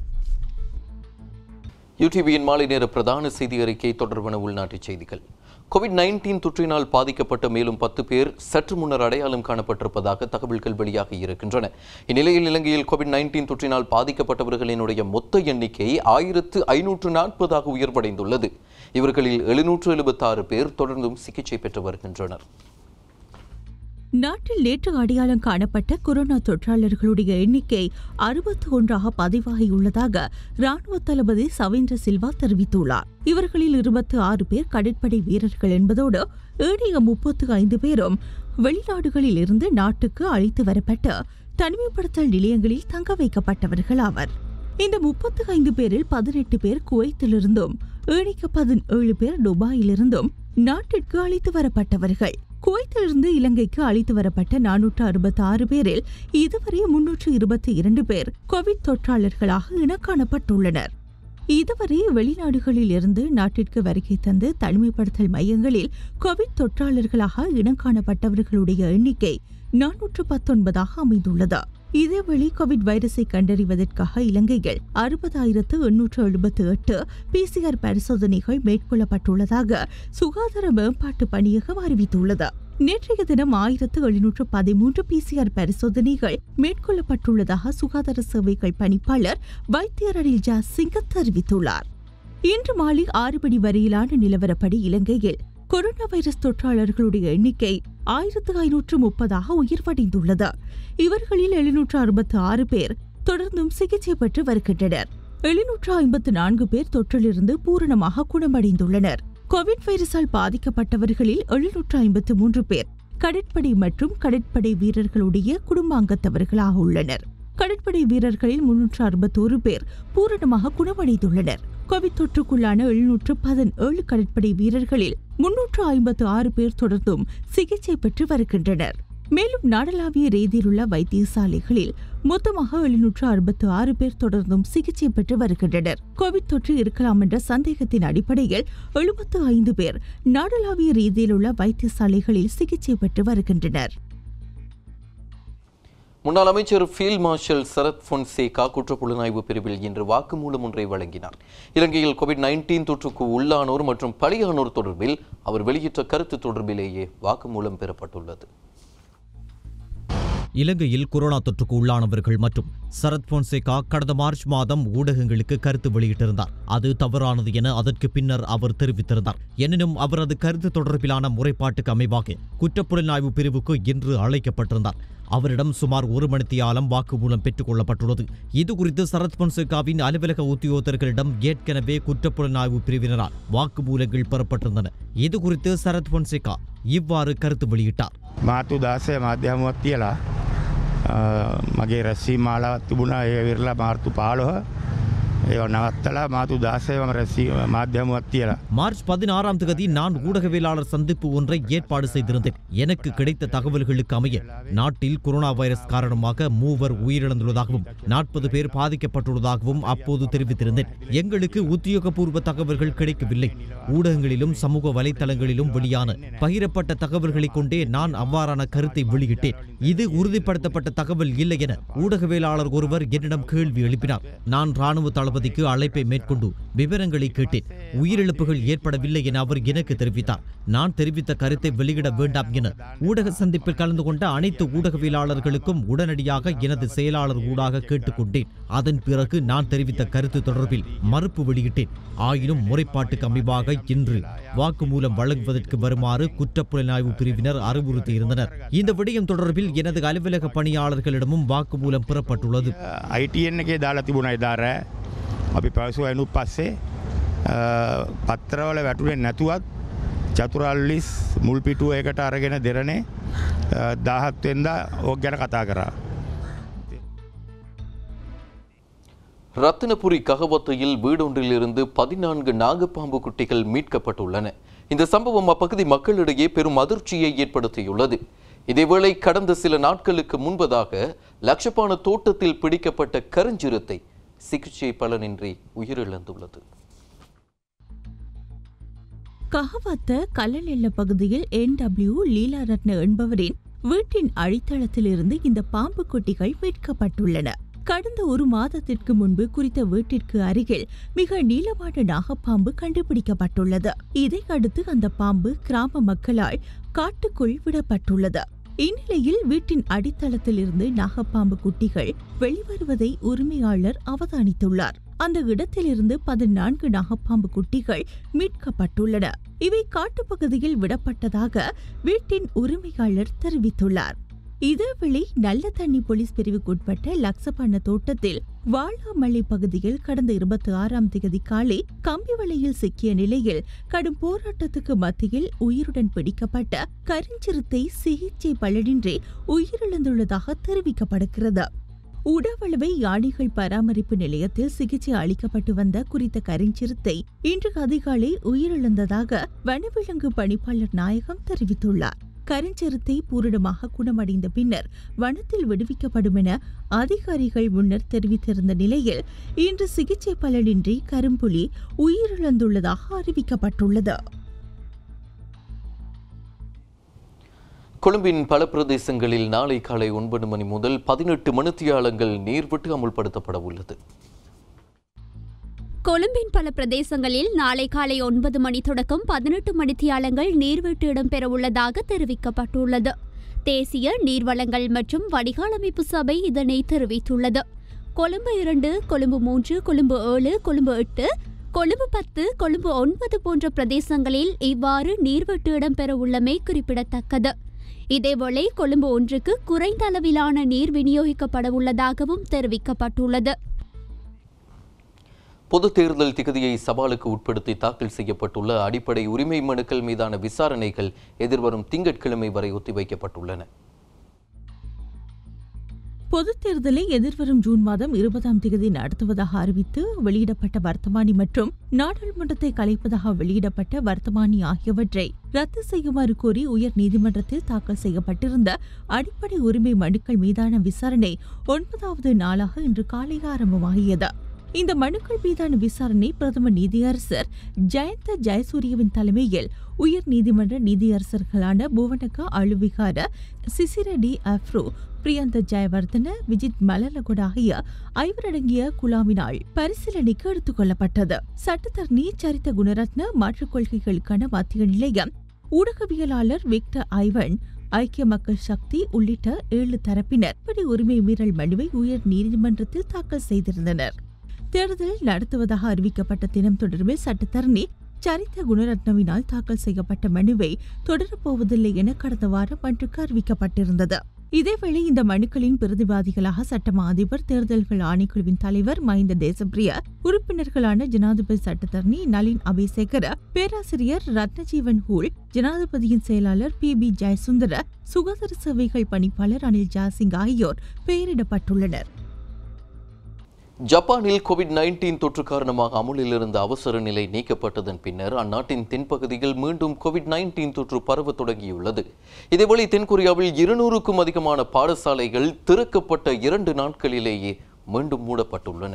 யூடிவியின் மாலை நேர பிரதான செய்தி அறிக்கை தொடர்பான உள்நாட்டுச் செய்திகள் கோவிட் நைன்டீன் தொற்றினால் பாதிக்கப்பட்ட மேலும் பத்து பேர் சற்று முன்னர் அடையாளம் காணப்பட்டிருப்பதாக தகவல்கள் வெளியாகி இருக்கின்றன இந்நிலையில் இலங்கையில் கோவிட் நைன்டீன் தொற்றினால் பாதிக்கப்பட்டவர்களினுடைய மொத்த எண்ணிக்கை ஆயிரத்து ஐநூற்று நாற்பதாக உயர்வடைந்துள்ளது இவர்களில் எழுநூற்று எழுபத்தாறு பேர் தொடர்ந்தும் சிகிச்சை பெற்று வருகின்றனர் நாட்டில் நேற்று அடையாளம் காணப்பட்ட கொரோனா தொற்றாளர்களுடைய எண்ணிக்கை அறுபத்தி ஒன்றாக பதிவாகியுள்ளதாக ராணுவ தளபதி சவேந்திர சில்வா தெரிவித்துள்ளார் இவர்களில் இருபத்தி ஆறு பேர் கடற்படை வீரர்கள் என்பதோடு ஏனைய முப்பத்து ஐந்து பேரும் வெளிநாடுகளில் இருந்து நாட்டுக்கு அழைத்து வரப்பட்டு தனிமைப்படுத்தல் நிலையங்களில் தங்க வைக்கப்பட்டவர்கள் ஆவர் இந்த முப்பத்து ஐந்து பேரில் பதினெட்டு பேர் குவைத்திலிருந்தும் ஏழைக்கு பதினேழு பேர் துபாயிலிருந்தும் நாட்டிற்கு அழைத்து வரப்பட்டவர்கள் குவைத்திலிருந்து இலங்கைக்கு அழைத்து வரப்பட்ட நானூற்று அறுபத்தி ஆறு பேரில் இதுவரை முன்னூற்று இருபத்தி இரண்டு பேர் கோவிட் தொற்றாளர்களாக இனக்காணப்பட்டுள்ளனர் இதுவரை வெளிநாடுகளில் இருந்து நாட்டிற்கு வருகை தந்து தனிமைப்படுத்தல் மையங்களில் கோவிட் தொற்றாளர்களாக இனங்காணப்பட்டவர்களுடைய எண்ணிக்கை நானூற்று பத்தொன்பதாக அமைந்துள்ளது இதேவேளை கோவிட் வைரஸை கண்டறிவதற்காக இலங்கையில் அறுபதாயிரத்து எண்ணூற்று எழுபத்து எட்டு பிசிஆர் பரிசோதனைகள் மேற்கொள்ளப்பட்டுள்ளதாக சுகாதார மேம்பாட்டு பணியகம் அறிவித்துள்ளது நேற்றைய தினம் ஆயிரத்து எழுநூற்று பதிமூன்று பிசிஆர் பரிசோதனைகள் மேற்கொள்ளப்பட்டுள்ளதாக சுகாதார சேவைகள் பணிப்பாளர் வைத்தியர் அனில் சிங்க தெரிவித்துள்ளார் இன்று மாலை ஆறு மணி வரையிலான நிலவரப்படி இலங்கையில் கொரோனா வைரஸ் தொற்றாளர்களுடைய எண்ணிக்கை ஆயிரத்து ஐநூற்று முப்பதாக உயர்வடைந்துள்ளது இவர்களில் எழுநூற்று அறுபத்தி ஆறு பேர் தொடர்ந்தும் சிகிச்சை பெற்று வருகின்றனர் எழுநூற்று ஐம்பத்து நான்கு பேர் தொற்றிலிருந்து பூரணமாக குணமடைந்துள்ளனர் கோவிட் வைரஸால் பாதிக்கப்பட்டவர்களில் எழுநூற்று ஐம்பத்து மூன்று பேர் கடற்படை மற்றும் கடற்படை வீரர்களுடைய குடும்பாங்கத்தவர்களாக உள்ளனர் கடற்படை வீரர்களில் முன்னூற்று அறுபத்தோரு பேர் பூரணமாக குணமடைந்துள்ளனர் கோவிட் தொற்றுக்குள்ளான எழுநூற்று பதினேழு கடற்படை வீரர்களில் முன்னூற்று ஐம்பத்து ஆறு பேர் தொடர்ந்தும் சிகிச்சை பெற்று வருகின்றனர் மேலும் நாடளாவிய ரீதியிலுள்ள வைத்தியசாலைகளில் மொத்தமாக எழுநூற்று அறுபத்து ஆறு பேர் தொடர்ந்தும் சிகிச்சை பெற்று வருகின்றனர் கோவிட் தொற்று இருக்கலாம் என்ற சந்தேகத்தின் அடிப்படையில் எழுபத்து ஐந்து பேர் நாடளாவிய ரீதியிலுள்ள வைத்தியசாலைகளில் சிகிச்சை பெற்று வருகின்றனர் முன்னாள் அமைச்சர் ஃபீல்ட் மார்ஷல் சரத் பொன்சேகா குற்றப்புலனாய்வு பிரிவில் இன்று வாக்குமூலம் ஒன்றை வழங்கினார் இலங்கையில் கோவிட் நைன்டீன் தொற்றுக்கு உள்ளானோர் மற்றும் பலியானோர் தொடர்பில் அவர் வெளியிட்ட கருத்து தொடர்பிலேயே வாக்குமூலம் பெறப்பட்டுள்ளது இலங்கையில் கொரோனா தொற்றுக்கு உள்ளானவர்கள் மற்றும் சரத் பொன்சேகா கடந்த மார்ச் மாதம் ஊடகங்களுக்கு கருத்து வெளியிட்டிருந்தார் அது தவறானது என அதற்கு பின்னர் அவர் தெரிவித்திருந்தார் எனினும் அவரது கருத்து தொடர்பிலான முறைப்பாட்டுக்கு அமைவாக குற்றப்புலனாய்வு பிரிவுக்கு இன்று அழைக்கப்பட்டிருந்தார் அவரிடம் சுமார் ஒரு மணித்தியாலம் வாக்குமூலம் பெற்றுக் கொள்ளப்பட்டுள்ளது இதுகுறித்து சரத் பொன்சேகாவின் அலுவலக உத்தியோகத்தர்களிடம் ஏற்கனவே குற்றப்புலனாய்வு பிரிவினரால் வாக்குமூலங்கள் பெறப்பட்டிருந்தன இதுகுறித்து சரத் பொன்சேகா இவ்வாறு கருத்து வெளியிட்டார் මාතු දාසය මාධ්‍යහමුවක් තියලා අ, මගේ රැස්සී මාලාවත් තිබුණා ඒ විරලා මාර්තු පාලොහ ඒ නවත්තලා මාතු දාසයම රැසී මාධ්‍යහමුවක් තියලා. மார்ச் பதினாறாம் தேதி நான் ஊடகவியலாளர் சந்திப்பு ஒன்றை ஏற்பாடு செய்திருந்தேன் எனக்கு கிடைத்த தகவல்களுக்கு அமைய நாட்டில் கொரோனா வைரஸ் காரணமாக மூவர் உயிரிழந்துள்ளதாகவும் நாற்பது பேர் பாதிக்கப்பட்டுள்ளதாகவும் அப்போது தெரிவித்திருந்தேன் எங்களுக்கு உத்தியோகபூர்வ தகவல்கள் கிடைக்கவில்லை ஊடகங்களிலும் சமூக வலைத்தளங்களிலும் வெளியான பகிரப்பட்ட தகவல்களை கொண்டே நான் அவ்வாறான கருத்தை வெளியிட்டேன் இது உறுதிப்படுத்தப்பட்ட தகவல் இல்லை என ஊடகவியலாளர் ஒருவர் என்னிடம் கேள்வி எழுப்பினார் நான் ராணுவ தளபதிக்கு அழைப்பை மேற்கொண்டு விவரங்களை கேட்டேன் உயிரிழப்புகள் ஏற்படவில்லை என அவர் எனக்கு தெரிவித்தார் நான் தெரிவித்த கருத்தை வெளியிட வேண்டாம் என ஊடக சந்திப்பில் கலந்து கொண்ட அனைத்து ஊடகவியலாளர்களுக்கும் உடனடியாக எனது செயலாளர் ஊடாக கேட்டுக்கொண்டேன் அதன் பிறகு நான் தெரிவித்த கருத்து தொடர்பில் மறுப்பு வெளியிட்டேன் ஆயினும் முறைப்பாட்டுக்கு அமைவாக இன்று வாக்குமூலம் வழங்குவதற்கு வருமாறு குற்றப்புலனாய்வு பிரிவினர் அறிவுறுத்தியிருந்தனர் இந்த விடயம் தொடர்பில் எனது அலுவலக பணியாளர்களிடமும் வாக்குமூலம் பெறப்பட்டுள்ளது අයිටන් එකේ දාලා තිබුණ එදාර අපි පැවසු ඇනු පස්සේ අ, පත්තරවල වැටුරෙන් නැතුවත් චතුරල්ලිස් මුල් පිටුව එකට අරගෙන දෙරනේ දාහත්වෙන්දා ඕක් ගැන කතා කරා. ரத்தினபுரி ககவத்தையில் வீடொன்றிலிருந்து பதினான்கு நாகப்பாம்பு குட்டிகள் மீட்கப்பட்டுள்ளன இந்த சம்பவம் அப்பகுதி மக்களிடையே பெரும் அதிர்ச்சியை ஏற்படுத்தியுள்ளது இதேவேளை கடந்த சில நாட்களுக்கு முன்பதாக லட்சப்பான தோட்டத்தில் பிடிக்கப்பட்ட கருஞ்சிறுத்தை சிகிச்சை பலனின்றி உயிரிழந்துள்ளது கஹவத்த கல்லலெல்ல பகுதியில் என்டபிள்யூ லீலாரத்ன என்பவரின் வீட்டின் அடித்தளத்திலிருந்து இந்த பாம்பு குட்டிகள் மீட்கப்பட்டுள்ளன கடந்த ஒரு மாதத்திற்கு முன்பு குறித்த வீட்டிற்கு அருகில் மிக நீளமான நாகப்பாம்பு கண்டுபிடிக்கப்பட்டுள்ளது இதை அடுத்து அந்த பாம்பு கிராம மக்களால் காட்டுக்குள் விடப்பட்டுள்ளது இந்நிலையில் வீட்டின் அடித்தளத்திலிருந்து நாகப்பாம்பு குட்டிகள் வெளிவருவதை உரிமையாளர் அவதானித்துள்ளார் அந்த இடத்திலிருந்து பதினான்கு நாகப்பாம்பு குட்டிகள் மீட்கப்பட்டுள்ளன இவை காட்டுப்பகுதியில் விடப்பட்டதாக வீட்டின் உரிமையாளர் தெரிவித்துள்ளார் இதேவேளை நல்ல தண்ணி போலீஸ் பிரிவுக்குட்பட்ட லக்சப்பண்ண தோட்டத்தில் வாழாமலை பகுதியில் கடந்த இருபத்தி ஆறாம் தேதி காலை கம்பி வலையில் சிக்கிய நிலையில் கடும் போராட்டத்துக்கு மத்தியில் உயிருடன் பிடிக்கப்பட்ட கருஞ்சிறுத்தை சிகிச்சை பலனின்றி உயிரிழந்துள்ளதாக தெரிவிக்கப்படுகிறது உடவளவை யானைகள் பராமரிப்பு நிலையத்தில் சிகிச்சை அளிக்கப்பட்டு வந்த குறித்த கரிஞ்சிறுத்தை இன்று அதிகாலை உயிரிழந்ததாக வனவிலங்கு பணிப்பாளர் நாயகம் தெரிவித்துள்ளார் கருஞ்சிறுத்தை பூரணமாக குணமடைந்த பின்னர் வனத்தில் விடுவிக்கப்படும் என அதிகாரிகள் முன்னர் தெரிவித்திருந்த நிலையில் இன்று சிகிச்சை பலனின்றி கரும்புலி உயிரிழந்துள்ளதாக அறிவிக்கப்பட்டுள்ளது கொழும்பின் பல பிரதேசங்களில் நாளை காலை ஒன்பது மணி முதல் பதினெட்டு மணித்தியாலங்கள் நீர்விட்டு அமுல்படுத்தப்பட உள்ளது கொழும்பின் பல பிரதேசங்களில் நாளை காலை ஒன்பது மணி தொடக்கம் பதினெட்டு மணித்தியாலங்கள் நீர்வீட்டு இடம்பெற உள்ளதாக தெரிவிக்கப்பட்டுள்ளது தேசிய நீர்வளங்கள் மற்றும் வடிகாலமைப்பு சபை இதனை தெரிவித்துள்ளது கொழும்பு இரண்டு கொழும்பு மூன்று கொழும்பு ஏழு கொழும்பு எட்டு கொழும்பு பத்து கொழும்பு ஒன்பது போன்ற பிரதேசங்களில் இவ்வாறு நீர்வெட்டு இடம்பெற உள்ளமை குறிப்பிடத்தக்கது இதேவேளை கொழும்பு ஒன்றுக்கு குறைந்த அளவிலான நீர் விநியோகிக்கப்பட உள்ளதாகவும் தெரிவிக்கப்பட்டுள்ளது பொது தேர்தல் திகதியை சவாலுக்கு உட்படுத்தி தாக்கல் செய்யப்பட்டுள்ள அடிப்படை உரிமை மனுக்கள் மீதான விசாரணைகள் எதிர்வரும் திங்கட்கிழமை வரை ஒத்திவைக்கப்பட்டுள்ளன பொதுத் தேர்தலை எதிர்வரும் ஜூன் மாதம் இருபதாம் தேதி நடத்துவதாக அறிவித்து வெளியிடப்பட்ட வர்த்தமானி மற்றும் நாடாளுமன்றத்தை கலைப்பதாக வெளியிடப்பட்ட வர்த்தமானி ஆகியவற்றை ரத்து செய்யுமாறு கோரி உயர் நீதிமன்றத்தில் தாக்கல் செய்யப்பட்டிருந்த அடிப்படை உரிமை மனுக்கள் மீதான விசாரணை ஒன்பதாவது நாளாக இன்று காலை ஆரம்பமாகியது இந்த மனுக்கள் மீதான விசாரணை பிரதம நீதியரசர் ஜெயந்த ஜெயசூரியவின் தலைமையில் உயர் நீதிமன்ற நீதியரசர்களான புவனகா அழுவிகார சிசிர டி அப்ரோ பிரியந்த ஜெயவர்தன விஜித் மலலகுட ஆகிய ஐவரடங்கிய குழாமினால் பரிசீலனைக்கு எடுத்துக் கொள்ளப்பட்டது சட்டத்தரணி சரித்த குணரத்ன மாற்றுக் கொள்கைகளுக்கான மத்திய நிலையம் ஊடகவியலாளர் விக்டர் ஐவன் ஐக்கிய மக்கள் சக்தி உள்ளிட்ட ஏழு தரப்பினர் இப்படி உரிமை மீறல் மனுவை உயர் நீதிமன்றத்தில் தாக்கல் செய்திருந்தனர் தேர்தல் நடத்துவதாக அறிவிக்கப்பட்ட தினம் தொடர்பில் சட்டத்தரணி சரித்த குணரத்னவினால் தாக்கல் செய்யப்பட்ட மனுவை தொடரப்போவதில்லை என கடந்த வாரம் மன்றுக்கு அறிவிக்கப்பட்டிருந்தது இதேவேளை இந்த மனுக்களின் பிரதிவாதிகளாக சட்டமா அதிபர் தேர்தல்கள் ஆணைக்குழுவின் தலைவர் மஹிந்த தேசப்பிரிய உறுப்பினர்களான ஜனாதிபதி சட்டத்தரணி நளின் அபிசேகர பேராசிரியர் ரத்னஜீவன் ஹூல் ஜனாதிபதியின் செயலாளர் பி பி ஜெயசுந்தர சுகாதார சேவைகள் பணிப்பாளர் அனில் ஜாசிங் ஆகியோர் பெயரிடப்பட்டுள்ளனர் ஜப்பானில் கோவிட் நைன்டீன் தொற்று காரணமாக அமுலில் இருந்த அவசர நிலை நீக்கப்பட்டதன் பின்னர் அந்நாட்டின் தென்பகுதியில் மீண்டும் கோவிட் நைன்டீன் தொற்று பரவ தொடங்கியுள்ளது இதேவேளை தென்கொரியாவில் இருநூறுக்கும் அதிகமான பாடசாலைகள் திறக்கப்பட்ட இரண்டு நாட்களிலேயே மீண்டும் மூடப்பட்டுள்ளன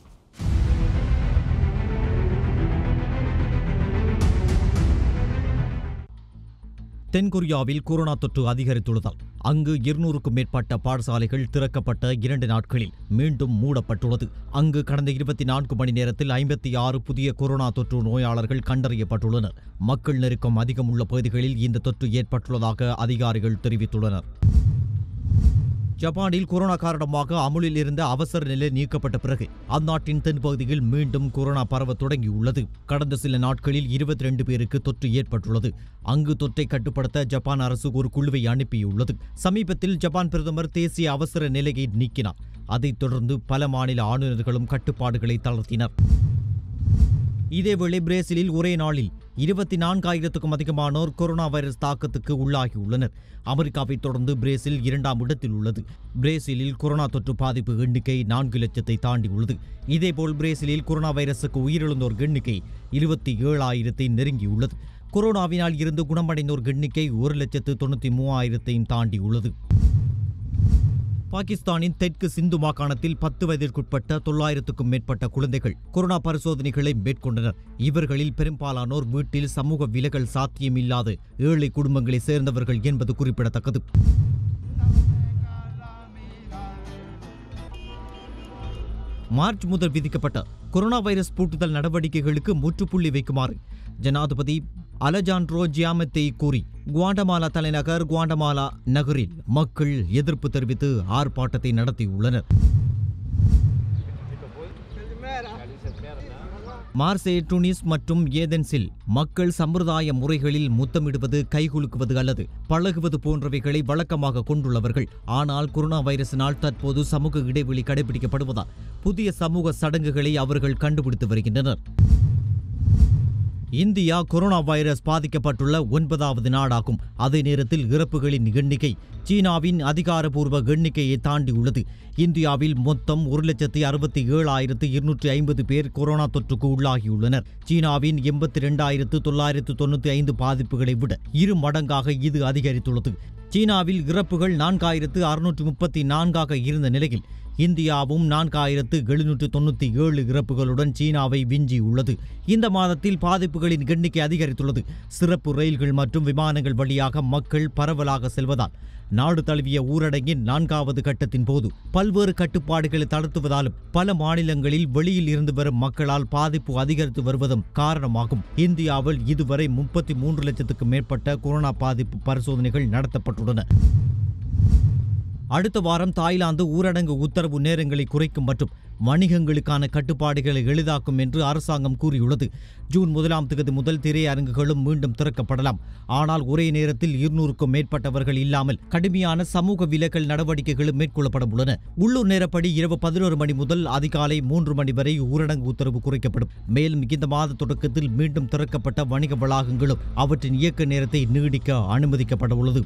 தென்கொரியாவில் கொரோனா தொற்று அதிகரித்துள்ளதால் அங்கு இருநூறுக்கும் மேற்பட்ட பாடசாலைகள் திறக்கப்பட்ட இரண்டு நாட்களில் மீண்டும் மூடப்பட்டுள்ளது அங்கு கடந்த இருபத்தி நான்கு மணி நேரத்தில் ஐம்பத்தி ஆறு புதிய கொரோனா தொற்று நோயாளர்கள் கண்டறியப்பட்டுள்ளனர் மக்கள் நெருக்கம் அதிகம் உள்ள பகுதிகளில் இந்த தொற்று ஏற்பட்டுள்ளதாக அதிகாரிகள் தெரிவித்துள்ளனர் ஜப்பானில் கொரோனா காரணமாக அமுலில் இருந்த அவசர நிலை நீக்கப்பட்ட பிறகு அந்நாட்டின் தென்பகுதியில் மீண்டும் கொரோனா பரவ தொடங்கியுள்ளது கடந்த சில நாட்களில் இருபத்தி ரெண்டு பேருக்கு தொற்று ஏற்பட்டுள்ளது அங்கு தொற்றை கட்டுப்படுத்த ஜப்பான் அரசு ஒரு குழுவை அனுப்பியுள்ளது சமீபத்தில் ஜப்பான் பிரதமர் தேசிய அவசர நிலையை நீக்கினார் அதைத் தொடர்ந்து பல மாநில ஆளுநர்களும் கட்டுப்பாடுகளை தளர்த்தினர் இதேவேளை பிரேசிலில் ஒரே நாளில் இருபத்தி நான்காயிரத்துக்கும் அதிகமானோர் கொரோனா வைரஸ் தாக்கத்துக்கு உள்ளாகியுள்ளனர் அமெரிக்காவைத் தொடர்ந்து பிரேசில் இரண்டாம் இடத்தில் உள்ளது பிரேசிலில் கொரோனா தொற்று பாதிப்பு எண்ணிக்கை நான்கு லட்சத்தை தாண்டியுள்ளது இதேபோல் பிரேசிலில் கொரோனா வைரசுக்கு உயிரிழந்தோர் எண்ணிக்கை இருபத்தி ஏழாயிரத்தை நெருங்கியுள்ளது கொரோனாவினால் இருந்து குணமடைந்தோர் எண்ணிக்கை ஒரு லட்சத்து தொண்ணூற்றி மூவாயிரத்தையும் தாண்டியுள்ளது பாகிஸ்தானின் தெற்கு சிந்து மாகாணத்தில் பத்து வயதிற்குட்பட்ட தொள்ளாயிரத்துக்கும் மேற்பட்ட குழந்தைகள் கொரோனா பரிசோதனைகளை மேற்கொண்டனர் இவர்களில் பெரும்பாலானோர் வீட்டில் சமூக விலகல் சாத்தியமில்லாத ஏழை குடும்பங்களைச் சேர்ந்தவர்கள் என்பது குறிப்பிடத்தக்கது மார்ச் முதல் விதிக்கப்பட்ட கொரோனா வைரஸ் பூட்டுதல் நடவடிக்கைகளுக்கு முற்றுப்புள்ளி வைக்குமாறு ஜனாதிபதி அலஜான்ட்ரோ ஜியாமத்தை கூறி குவாண்டமாலா தலைநகர் குவாண்டமாலா நகரில் மக்கள் எதிர்ப்பு தெரிவித்து ஆர்ப்பாட்டத்தை நடத்தியுள்ளனர் மார்சே டுனிஸ் மற்றும் ஏதென்ஸில் மக்கள் சம்பிரதாய முறைகளில் முத்தமிடுவது கைகுலுக்குவது அல்லது பழகுவது போன்றவைகளை வழக்கமாக கொண்டுள்ளவர்கள் ஆனால் கொரோனா வைரஸினால் தற்போது சமூக இடைவெளி கடைபிடிக்கப்படுவதால் புதிய சமூக சடங்குகளை அவர்கள் கண்டுபிடித்து வருகின்றனர் இந்தியா கொரோனா வைரஸ் பாதிக்கப்பட்டுள்ள ஒன்பதாவது நாடாகும் அதே நேரத்தில் இறப்புகளின் எண்ணிக்கை சீனாவின் அதிகாரப்பூர்வ எண்ணிக்கையை தாண்டியுள்ளது இந்தியாவில் மொத்தம் ஒரு லட்சத்தி அறுபத்தி ஏழாயிரத்து இருநூற்றி ஐம்பது பேர் கொரோனா தொற்றுக்கு உள்ளாகியுள்ளனர் சீனாவின் எண்பத்தி ரெண்டாயிரத்து தொள்ளாயிரத்து தொண்ணூற்றி ஐந்து பாதிப்புகளை விட இரு மடங்காக இது அதிகரித்துள்ளது சீனாவில் இறப்புகள் நான்காயிரத்து அறுநூற்று முப்பத்தி நான்காக இருந்த நிலையில் இந்தியாவும் நான்காயிரத்து எழுநூற்று தொண்ணூற்றி ஏழு இறப்புகளுடன் சீனாவை விஞ்சியுள்ளது இந்த மாதத்தில் பாதிப்புகளின் எண்ணிக்கை அதிகரித்துள்ளது சிறப்பு ரயில்கள் மற்றும் விமானங்கள் வழியாக மக்கள் பரவலாக செல்வதால் நாடு தழுவிய ஊரடங்கின் நான்காவது கட்டத்தின் போது பல்வேறு கட்டுப்பாடுகளை தளர்த்துவதாலும் பல மாநிலங்களில் வெளியில் இருந்து வரும் மக்களால் பாதிப்பு அதிகரித்து வருவதும் காரணமாகும் இந்தியாவில் இதுவரை முப்பத்தி மூன்று லட்சத்துக்கும் மேற்பட்ட கொரோனா பாதிப்பு பரிசோதனைகள் நடத்தப்பட்டுள்ளன அடுத்த வாரம் தாய்லாந்து ஊரடங்கு உத்தரவு நேரங்களை குறைக்கும் மற்றும் வணிகங்களுக்கான கட்டுப்பாடுகளை எளிதாக்கும் என்று அரசாங்கம் கூறியுள்ளது ஜூன் முதலாம் தேதி முதல் திரையரங்குகளும் மீண்டும் திறக்கப்படலாம் ஆனால் ஒரே நேரத்தில் இருநூறுக்கும் மேற்பட்டவர்கள் இல்லாமல் கடுமையான சமூக விலகல் நடவடிக்கைகளும் மேற்கொள்ளப்பட உள்ளன உள்ளூர் நேரப்படி இரவு பதினோரு மணி முதல் அதிகாலை மூன்று மணி வரை ஊரடங்கு உத்தரவு குறைக்கப்படும் மேலும் இந்த மாத தொடக்கத்தில் மீண்டும் திறக்கப்பட்ட வணிக வளாகங்களும் அவற்றின் இயக்க நேரத்தை நீடிக்க அனுமதிக்கப்பட உள்ளது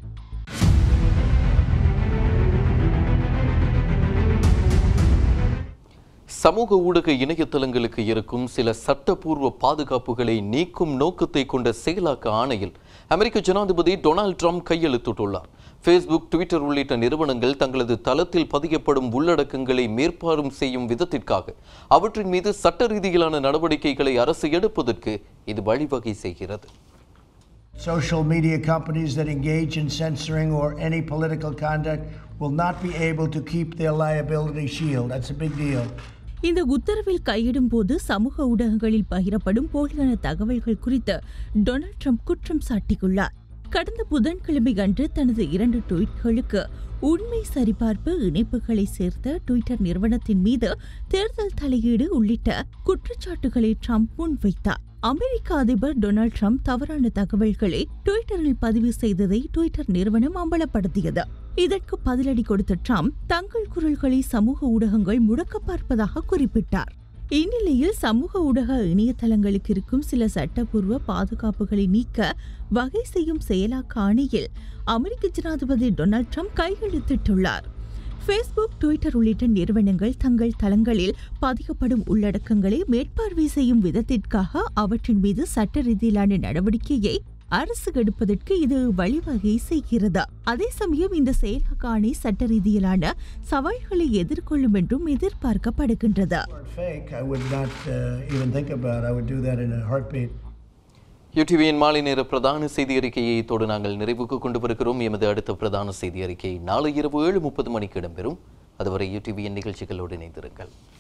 சமூக ஊடக இணையதளங்களுக்கு இருக்கும் சில சட்டப்பூர்வ பாதுகாப்புகளை நீக்கும் நோக்கத்தை கொண்ட செயலாக்க ஆணையில் அமெரிக்க ஜனாதிபதி டொனால்ட் ட்ரம்ப் கையெழுத்திட்டுள்ளார் ஃபேஸ்புக் ட்விட்டர் உள்ளிட்ட நிறுவனங்கள் தங்களது தளத்தில் பதியப்படும் உள்ளடக்கங்களை மேற்பார்வை செய்யும் விதத்திற்காக அவற்றின் மீது சட்ட ரீதியிலான நடவடிக்கைகளை அரசு எடுப்பதற்கு இது வழிவகை செய்கிறது Social media companies that engage in censoring or any political conduct will not be able to keep their liability shield. That's a big deal. இந்த உத்தரவில் கையிடும் போது சமூக ஊடகங்களில் பகிரப்படும் போலியான தகவல்கள் குறித்து டொனால்ட் ட்ரம்ப் குற்றம் சாட்டியுள்ளார் கடந்த புதன்கிழமை அன்று தனது இரண்டு ட்வீட்களுக்கு உண்மை சரிபார்ப்பு இணைப்புகளை சேர்த்த ட்விட்டர் நிறுவனத்தின் மீது தேர்தல் தலையீடு உள்ளிட்ட குற்றச்சாட்டுகளை ட்ரம்ப் முன்வைத்தார் அமெரிக்க அதிபர் டொனால்ட் ட்ரம்ப் தவறான தகவல்களை ட்விட்டரில் பதிவு செய்ததை ட்விட்டர் நிறுவனம் அம்பலப்படுத்தியது இதற்கு பதிலடி கொடுத்த ட்ரம்ப் தங்கள் குரல்களை சமூக ஊடகங்கள் முடக்க பார்ப்பதாக குறிப்பிட்டார் இந்நிலையில் சமூக ஊடக இணையதளங்களுக்கு இருக்கும் சில சட்டப்பூர்வ பாதுகாப்புகளை நீக்க வகை செய்யும் செயலாக்க ஆணையில் அமெரிக்க ஜனாதிபதி டொனால்ட் ட்ரம்ப் கையெழுத்திட்டுள்ளார் ஃபேஸ்புக் ட்விட்டர் உள்ளிட்ட நிறுவனங்கள் தங்கள் தளங்களில் பதிக்கப்படும் உள்ளடக்கங்களை மேற்பார்வை செய்யும் விதத்திற்காக அவற்றின் மீது சட்ட ரீதியிலான நடவடிக்கையை அரசு எடுப்பதற்கு இது வழிவகை செய்கிறது அதே சமயம் இந்த செயலாக்க ஆணை சட்ட ரீதியிலான சவால்களை எதிர்கொள்ளும் என்றும் எதிர்பார்க்கப்படுகின்றது Fake, I would not uh, even think about. I would do that in a heartbeat. யூடிவியின் மாலை நேர பிரதான செய்தி அறிக்கையை இத்தோடு நாங்கள் நிறைவுக்கு கொண்டு வருகிறோம் எமது அடுத்த பிரதான செய்தி அறிக்கை நாளை இரவு ஏழு முப்பது மணிக்கு இடம்பெறும் அதுவரை யூடிவியின் நிகழ்ச்சிகளோடு இணைந்திருங்கள்